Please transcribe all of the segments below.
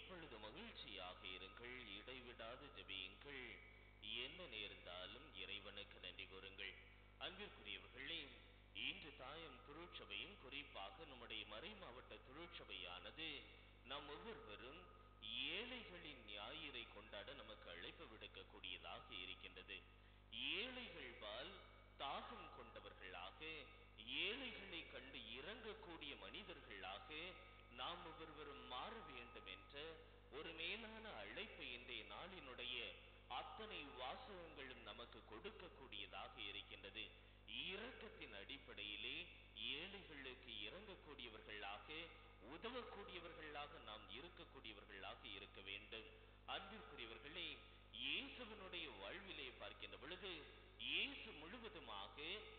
எப்பொழுது மகிழ்ச்சியாக இருங்கள் இடைவிடாது ஜெபியுங்கள் என்ன நேர்ந்தாலும் இறைவனுக்கு நன்றி கூறுங்கள் அன்பிற்குரியவர்களே இன்று தாயம் திருச்சபையும் குறிப்பாக நம்முடைய மறை மாவட்ட திருச்சபையானது நாம் ஒவ்வொருவரும் ஏழைகளின் ஞாயிறை கொண்டாட நமக்கு அழைப்பு விடுக்கக்கூடியதாக இருக்கின்றது ஏழைகள் பால் தாகம் கொண்டவர்களாக ஏழைகளை கண்டு இறங்கக்கூடிய மனிதர்களாக நாம் ஒவ்வொருவரும் மாற வேண்டும் என்ற ஒரு மேலான அழைப்பை இன்றைய நாளினுடைய அத்தனை வாசகங்களும் நமக்கு கொடுக்கக்கூடியதாக இருக்கின்றது இரக்கத்தின் அடிப்படையிலே ஏழைகளுக்கு இறங்கக்கூடியவர்களாக உதவக்கூடியவர்களாக நாம் இருக்கக்கூடியவர்களாக இருக்க வேண்டும் அன்பிற்குரியவர்களே இயேசுவனுடைய வாழ்விலே பார்க்கின்ற பொழுது இயேசு முழுவதுமாக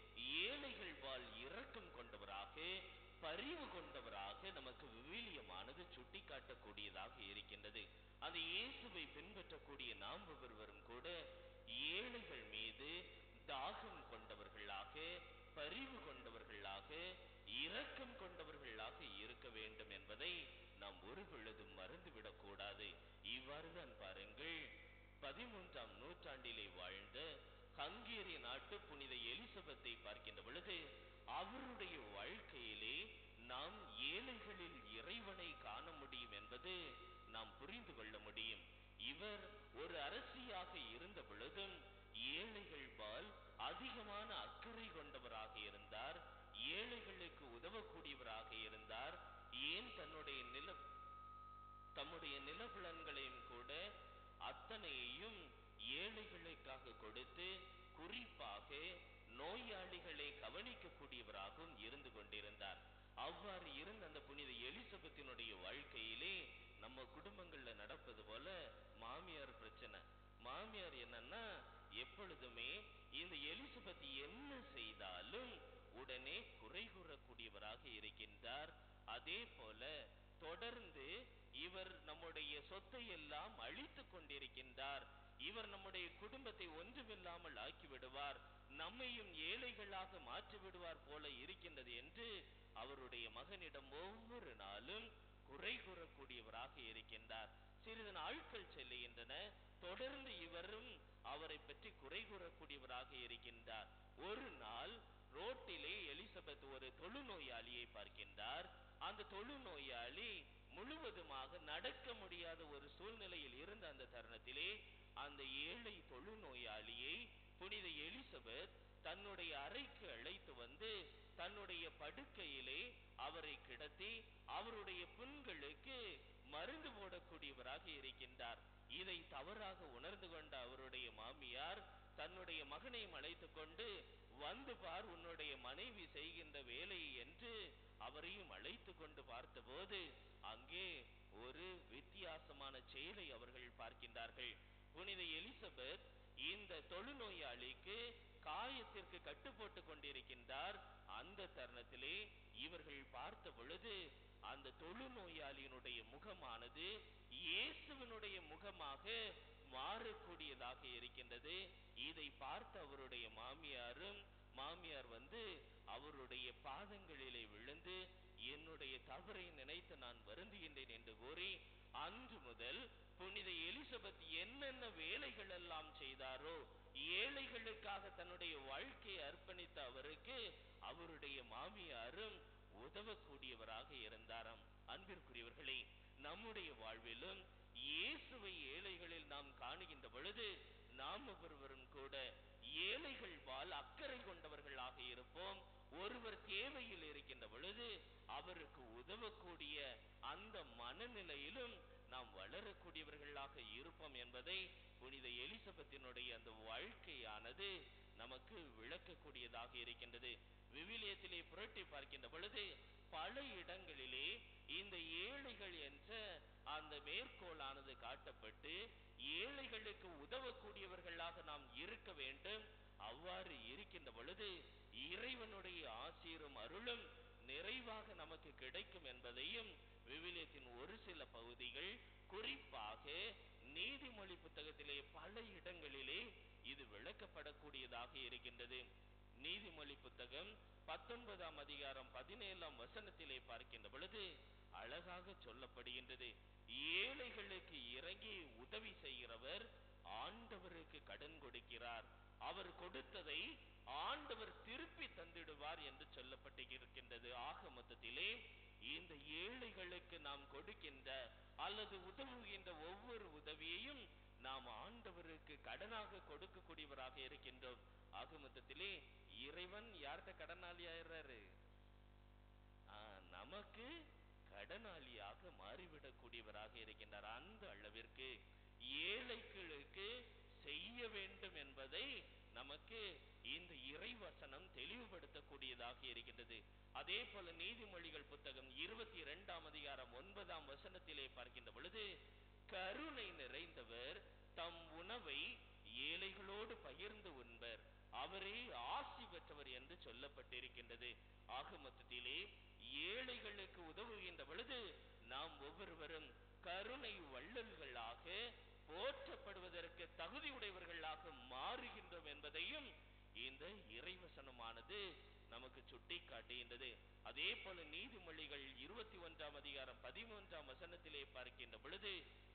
ஏழைகள் வாழ் இரக்கம் கொண்டவராக பரிவு கொண்டவராக நமக்கு விவிலியமானது சுட்டிக்காட்டக்கூடியதாக இருக்கின்றது அந்த இயேசுவை பின்பற்றக்கூடிய நாம் ஒவ்வொருவரும் கூட ஏழைகள் மீது தாகம் கொண்டவர்களாக பரிவு கொண்டவர்களாக இரக்கம் கொண்டவர்களாக இருக்க வேண்டும் என்பதை நாம் ஒரு பொழுதும் மறந்துவிடக் கூடாது இவ்வாறு தான் பாருங்கள் பதிமூன்றாம் நூற்றாண்டிலே வாழ்ந்த ஹங்கேரிய நாட்டு புனித எலிசபெத்தை பார்க்கின்ற பொழுது அவருடைய வாழ்க்கையிலே நாம் ஏழைகளில் இறைவனை காண முடியும் என்பது நாம் புரிந்து கொள்ள முடியும் இவர் ஒரு அரசியாக இருந்த பொழுதும் ஏழைகள் பால் அதிகமான அக்கறை கொண்டவராக இருந்தார் ஏழைகளுக்கு உதவக்கூடியவராக இருந்தார் ஏன் தன்னுடைய நில தம்முடைய நிலபுலன்களையும் கூட அத்தனையையும் ஏழைகளுக்காக கொடுத்து குறிப்பாக நோயாளிகளை கவனிக்கக்கூடியவராகவும் இருந்து கொண்டிருந்தார் அவ்வாறு இருந்த அந்த புனித எலிசபெத்தினுடைய வாழ்க்கையிலே நம்ம குடும்பங்கள்ல நடப்பது போல மாமியார் பிரச்சனை மாமியார் என்னன்னா எப்பொழுதுமே இந்த எலிசபெத் என்ன செய்தாலும் உடனே குறை கூறக்கூடியவராக இருக்கின்றார் அதே போல தொடர்ந்து இவர் நம்முடைய சொத்தை எல்லாம் அழித்து கொண்டிருக்கின்றார் இவர் நம்முடைய குடும்பத்தை ஒன்றுமில்லாமல் ஆக்கி விடுவார் நம்மையும் ஏழைகளாக மாற்றி விடுவார் போல இருக்கின்றது என்று அவருடைய மகனிடம் ஒவ்வொரு நாளும் குறை கூறக்கூடியவராக இருக்கின்றார் சிறிது நாட்கள் செல்லுகின்றன தொடர்ந்து இவரும் அவரை பற்றி குறை கூறக்கூடியவராக இருக்கின்றார் ஒரு நாள் ரோட்டிலே எலிசபெத் ஒரு தொழுநோயாளியை பார்க்கின்றார் அந்த தொழுநோயாளி முழுவதுமாக நடக்க முடியாத ஒரு சூழ்நிலையில் இருந்த அந்த தருணத்திலே அந்த ஏழை தொழுநோயாளியை புனித எலிசபெத் தன்னுடைய அறைக்கு அழைத்து வந்து தன்னுடைய படுக்கையிலே அவரை கிடத்தி அவருடைய புண்களுக்கு மருந்து போடக்கூடியவராக இருக்கின்றார் இதை தவறாக உணர்ந்து கொண்ட அவருடைய மாமியார் தன்னுடைய மகனையும் அழைத்து கொண்டு வந்து பார் உன்னுடைய மனைவி செய்கின்ற வேலை என்று அவரையும் அழைத்து கொண்டு பார்த்தபோது அங்கே ஒரு வித்தியாசமான செயலை அவர்கள் பார்க்கின்றார்கள் புனித எலிசபெத் இந்த தொழுநோயாளிக்கு காயத்திற்கு கட்டு போட்டு கொண்டிருக்கின்றார் அந்த தருணத்திலே இவர்கள் பார்த்த பொழுது அந்த தொழுநோயாளியினுடைய முகமானது இயேசுவினுடைய முகமாக மாறக்கூடியதாக இருக்கின்றது இதை பார்த்த அவருடைய மாமியாரும் மாமியார் வந்து அவருடைய பாதங்களிலே விழுந்து என்னுடைய தவறை நினைத்து நான் வருந்துகின்றேன் என்று கூறி அன்று முதல் புனித எலிசபெத் என்னென்ன வேலைகள் எல்லாம் செய்தாரோ ஏழைகளுக்காக தன்னுடைய வாழ்க்கையை அர்ப்பணித்த அவருக்கு அவருடைய மாமியாரும் உதவக்கூடியவராக இருந்தாராம் அன்பிற்குரியவர்களே நம்முடைய வாழ்விலும் இயேசுவை ஏழைகளில் நாம் காணுகின்ற பொழுது நாம் ஒவ்வொருவரும் கூட ஏழைகள் பால் அக்கறை கொண்டவர்களாக இருப்போம் ஒருவர் தேவையில் இருக்கின்ற பொழுது அவருக்கு உதவக்கூடிய அந்த மனநிலையிலும் நாம் வளரக்கூடியவர்களாக இருப்போம் என்பதை புனித எலிசபெத்தினுடைய அந்த வாழ்க்கையானது நமக்கு விளக்கக்கூடியதாக இருக்கின்றது விவிலியத்திலே புரட்டி பார்க்கின்ற பொழுது பல இடங்களிலே இந்த ஏழைகள் என்ற அந்த மேற்கோளானது காட்டப்பட்டு ஏழைகளுக்கு உதவக்கூடியவர்களாக நாம் இருக்க வேண்டும் அவ்வாறு இருக்கின்ற பொழுது இறைவனுடைய ஆசீரும் அருளும் நிறைவாக நமக்கு கிடைக்கும் என்பதையும் விவிலியத்தின் ஒரு சில பகுதிகள் குறிப்பாக நீதிமொழி புத்தகத்திலே பல இடங்களிலே இது விளக்கப்படக்கூடியதாக இருக்கின்றது நீதிமொழி புத்தகம் பத்தொன்பதாம் அதிகாரம் பதினேழாம் வசனத்திலே பார்க்கின்ற பொழுது அழகாக சொல்லப்படுகின்றது ஏழைகளுக்கு இறங்கி உதவி செய்கிறவர் ஆண்டவருக்கு கடன் கொடுக்கிறார் அவர் கொடுத்ததை ஆண்டவர் திருப்பி தந்திடுவார் என்று சொல்லப்பட்டு இருக்கின்றது ஆக மொத்தத்திலே இந்த ஏழைகளுக்கு நாம் கொடுக்கின்ற அல்லது உதவுகின்ற ஒவ்வொரு உதவியையும் நாம் ஆண்டவருக்கு கடனாக கொடுக்கக்கூடியவராக இருக்கின்றோம் ஆக மொத்தத்திலே இறைவன் யார்கிட்ட கடனாளி ஆயிடுறாரு ஆஹ், நமக்கு கடனாளியாக மாறிவிடக்கூடியவராக இருக்கின்றார் அந்த அளவிற்கு ஏழைகளுக்கு செய்ய வேண்டும் என்பதை நமக்கு இந்த இறைவசனம் தெளிவுபடுத்தக்கூடியதாக இருக்கின்றது அதே போல நீதிமொழிகள் புத்தகம் இருபத்தி இரண்டாம் அதிகாரம் ஒன்பதாம் வசனத்திலே பார்க்கின்ற பொழுது கருணை நிறைந்தவர் தம் உணவை ஏழைகளோடு பகிர்ந்து உண்பர் அவரே ஆசி பெற்றவர் என்று சொல்லப்பட்டிருக்கின்றது ஆக மொத்தத்திலே ஏழைகளுக்கு உதவுகின்ற பொழுது நாம் ஒவ்வொருவரும் கருணை வள்ளல்களாக போற்றப்படுவதற்கு தகுதியுடையவர்களாக மாறுகின்றோம் என்பதையும் இந்த இறைவசனமானது நமக்கு சுட்டி காட்டுகின்றது அதே போல நீதிமொழிகள் இருபத்தி ஒன்றாம் அதிகாரம் பதிமூன்றாம் வசனத்திலே பார்க்கின்ற பொழுது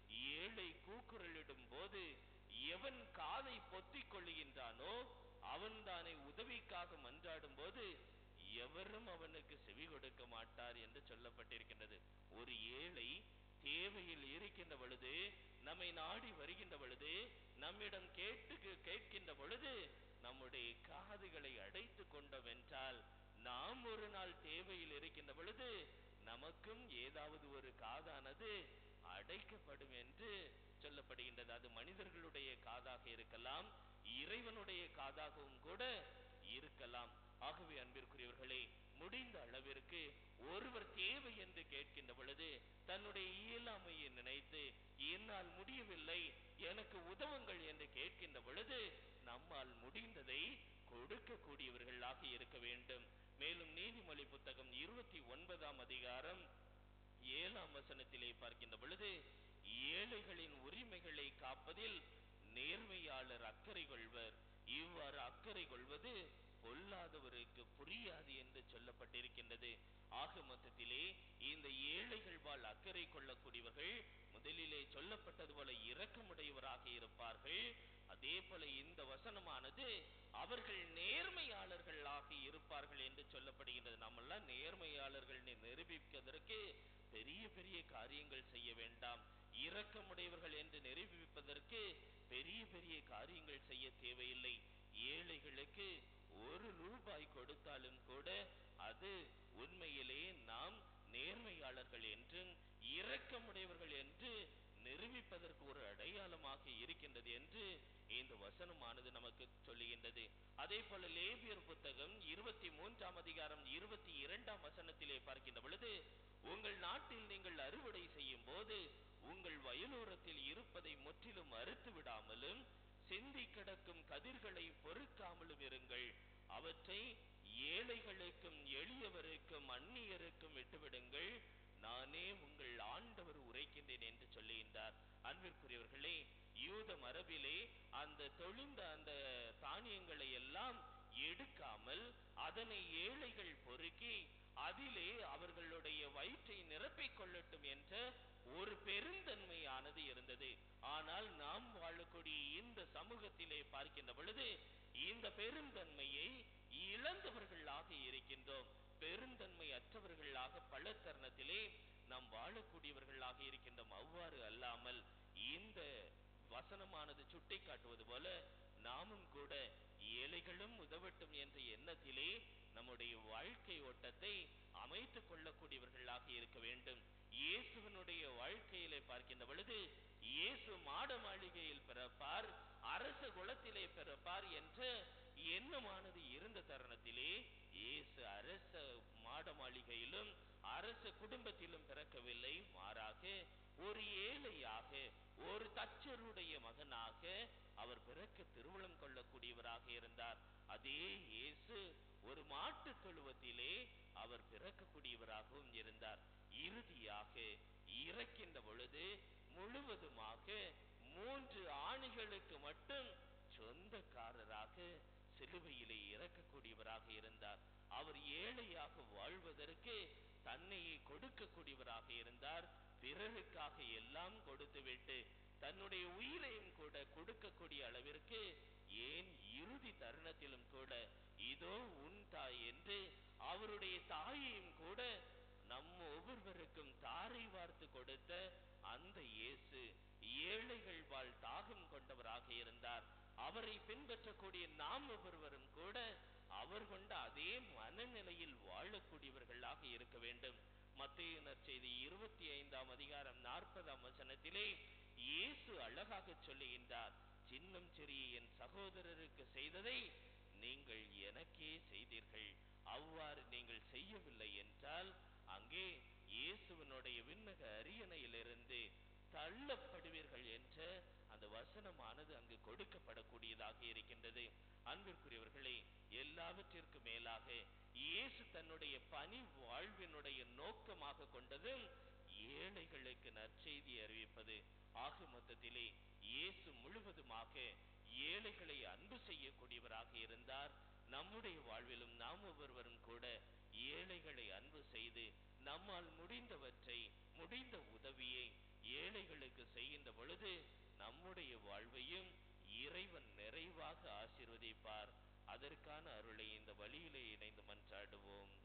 ஏழை கூக்குரலிடும் போது எவன் காதை பொத்திக் கொள்ளுகின்றானோ அவன் தானே உதவிக்காக மன்றாடும் போது எவரும் அவனுக்கு செவி கொடுக்க மாட்டார் என்று சொல்லப்பட்டிருக்கின்றது ஒரு ஏழை தேவையில் இருக்கின்ற பொழுது நம்மை நாடி வருகின்ற பொழுது நம்மிடம் கேட்டு கேட்கின்ற பொழுது நம்முடைய காதுகளை அடைத்து கொண்டோம் என்றால் நாம் ஒரு நாள் தேவையில் இருக்கின்ற பொழுது நமக்கும் ஏதாவது ஒரு காதானது அடைக்கப்படும் என்று சொல்லப்படுகின்றது அது மனிதர்களுடைய காதாக இருக்கலாம் இறைவனுடைய காதாகவும் கூட இருக்கலாம் ஆகவே அன்பிற்குரியவர்களே முடிந்த அளவிற்கு ஒருவர் தேவை என்று கேட்கின்ற பொழுது தன்னுடைய இயலாமையை நினைத்து என்னால் முடியவில்லை எனக்கு உதவுங்கள் என்று கேட்கின்ற பொழுது நம்மால் முடிந்ததை கொடுக்கக்கூடியவர்களாக இருக்க வேண்டும் மேலும் நீதிமொழி புத்தகம் இருபத்தி ஒன்பதாம் அதிகாரம் ஏழாம் வசனத்திலே பார்க்கின்ற பொழுது ஏழைகளின் உரிமைகளை காப்பதில் நேர்மையாளர் அக்கறை கொள்வர் இவ்வாறு அக்கறை கொள்வது பொல்லாதவருக்கு புரியாது என்று சொல்லப்பட்டிருக்கின்றது ஆக மொத்தத்திலே இந்த ஏழைகள் வாழ் அக்கறை கொள்ளக்கூடியவர்கள் முதலிலே சொல்லப்பட்டது போல இரக்கமுடையவராக இருப்பார்கள் அதே போல இந்த வசனமானது அவர்கள் நேர்மையாளர்களாக இருப்பார்கள் என்று சொல்லப்படுகின்றது நம்மெல்லாம் நேர்மையாளர்கள் நிரூபிப்பதற்கு பெரிய பெரிய காரியங்கள் செய்ய வேண்டாம் இரக்கமுடையவர்கள் என்று நிரூபிப்பதற்கு பெரிய பெரிய காரியங்கள் செய்ய தேவையில்லை ஏழைகளுக்கு ஒரு ரூபாய் கொடுத்தாலும் கூட அது உண்மையிலே நாம் நேர்மையாளர்கள் என்றும் இரக்கமுடையவர்கள் என்று நிரூபிப்பதற்கு ஒரு அடையாளமாக இருக்கின்றது என்று இந்த வசனமானது நமக்கு சொல்லுகின்றது அதே போல லேபியர் புத்தகம் இருபத்தி மூன்றாம் அதிகாரம் இருபத்தி இரண்டாம் வசனத்திலே பார்க்கின்ற பொழுது உங்கள் நாட்டில் நீங்கள் அறுவடை செய்யும் போது உங்கள் வயலோரத்தில் இருப்பதை முற்றிலும் அறுத்து விடாமலும் சிந்தி கிடக்கும் கதிர்களை பொறுக்காமலும் இருங்கள் அவற்றை ஏழைகளுக்கும் எளியவருக்கும் அந்நியருக்கும் விட்டுவிடுங்கள் நானே உங்கள் ஆண்டவர் உரைக்கின்றேன் என்று சொல்லுகின்றார் அன்பிற்குரியவர்களே யூத மரபிலே அந்த தொழிந்த அந்த தானியங்களை எல்லாம் எடுக்காமல் அதனை ஏழைகள் பொறுக்கி அதிலே அவர்களுடைய வயிற்றை நிரப்பிக் கொள்ளட்டும் என்ற ஒரு பெருந்தன்மையானது இருந்தது ஆனால் நாம் வாழக்கூடிய இந்த சமூகத்திலே பார்க்கின்ற பொழுது இந்த பெருந்தன்மையை இழந்தவர்களாக இருக்கின்றோம் பெருந்தன்மை அற்றவர்களாக பல தருணத்திலே நாம் வாழக்கூடியவர்களாக இருக்கின்றோம் அவ்வாறு அல்லாமல் இந்த வசனமானது சுட்டி காட்டுவது போல நாமும் கூட ஏழைகளும் உதவட்டும் என்ற எண்ணத்திலே நம்முடைய வாழ்க்கை ஓட்டத்தை அமைத்துக் கொள்ளக்கூடியவர்களாக இருக்க வேண்டும் இயேசுவனுடைய வாழ்க்கையிலே பார்க்கின்ற பொழுது இயேசு மாட மாளிகையில் பிறப்பார் அரச குலத்திலே பிறப்பார் என்ற எண்ணமானது இருந்த தருணத்திலே இயேசு அரச மாட மாளிகையிலும் அரச குடும்பத்திலும் பிறக்கவில்லை மாறாக ஒரு ஏழையாக ஒரு தச்சருடைய மகனாக அவர் பிறக்க திருமணம் கொள்ளக்கூடியவராக இருந்தார் அதே இயேசு ஒரு மாட்டு தொழுவத்திலே அவர் பிறக்கக்கூடியவராகவும் இருந்தார் இறுதியாக இறக்கின்ற பொழுது முழுவதுமாக மூன்று ஆணிகளுக்கு மட்டும் சொந்தக்காரராக சிலுவையிலே இறக்கக்கூடியவராக ஏழையாக வாழ்வதற்கு தன்னையே கொடுக்கக்கூடியவராக இருந்தார் பிறருக்காக எல்லாம் கொடுத்துவிட்டு தன்னுடைய உயிரையும் கூட கொடுக்கக்கூடிய அளவிற்கு ஏன் இறுதி தருணத்திலும் கூட இதோ உன் தாய் என்று அவருடைய தாயையும் கூட நம் ஒவ்வொருவருக்கும் தாரை வார்த்து கொடுத்த அந்த இயேசு ஏழைகள் வாழ் தாகம் கொண்டவராக இருந்தார் அவரை பின்பற்றக்கூடிய நாம் ஒவ்வொருவரும் கூட அவர் கொண்ட அதே மனநிலையில் வாழக்கூடியவர்களாக இருக்க வேண்டும் மத்திய நற்செய்தி இருபத்தி ஐந்தாம் அதிகாரம் நாற்பதாம் வசனத்திலே இயேசு அழகாக சொல்லுகின்றார் சின்னம் சிறிய என் சகோதரருக்கு செய்ததை நீங்கள் எனக்கே செய்தீர்கள் அவ்வாறு நீங்கள் செய்யவில்லை என்றால் அங்கே இயேசுவனுடைய விண்ணக அரியணையிலிருந்து தள்ளப்படுவீர்கள் என்ற அந்த வசனமானது அங்கு கொடுக்கப்படக்கூடியதாக இருக்கின்றது அன்பிற்குரியவர்களே எல்லாவற்றிற்கும் மேலாக இயேசு தன்னுடைய பணி வாழ்வினுடைய நோக்கமாக கொண்டதும் ஏழைகளுக்கு நற்செய்தி அறிவிப்பது ஆக மொத்தத்திலே இயேசு முழுவதுமாக ஏழைகளை அன்பு செய்யக்கூடியவராக இருந்தார் நம்முடைய வாழ்விலும் நாம் ஒவ்வொருவரும் கூட ஏழைகளை அன்பு செய்து நம்மால் முடிந்தவற்றை முடிந்த உதவியை ஏழைகளுக்கு செய்கின்ற பொழுது நம்முடைய வாழ்வையும் இறைவன் நிறைவாக ஆசீர்வதிப்பார் அதற்கான அருளை இந்த வழியிலே இணைந்து மன்றாடுவோம்